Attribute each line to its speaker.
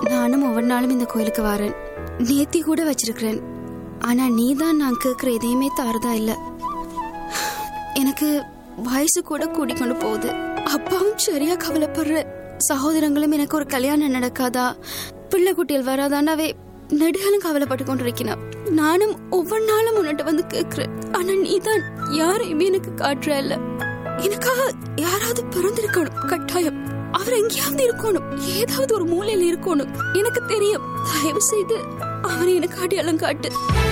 Speaker 1: நானும் ஒவ்வொரு நாளும் இந்த கோயிலுக்கு வரேன் நேத்தி கூட வச்சிருக்கிறேன் ஆனா நீ தான் நான் கேட்கிற எதையுமே தாரதா இல்ல எனக்கு வயசு கூட கூடிக்கொண்டு போகுது அப்பாவும் சரியா கவலைப்படுற சகோதரங்களும் எனக்கு ஒரு கல்யாணம் நடக்காதா பிள்ளை குட்டிகள் வராதானாவே நெடுகாலம் கவலைப்பட்டு கொண்டிருக்கிறேன் நானும் ஒவ்வொரு நாளும் உன்னிட்ட வந்து கேக்குறேன் ஆனா நீ தான் யாரையுமே எனக்கு காட்டுற இல்ல எனக்காக யாராவது பிறந்திருக்கணும் கட்டாயம் அவர் எங்கேயாவது இருக்கணும் ஏதாவது ஒரு மூலையில இருக்கணும் எனக்கு தெரியும் தயவு செய்து அவரை எனக்கு அடையாளம் காட்டு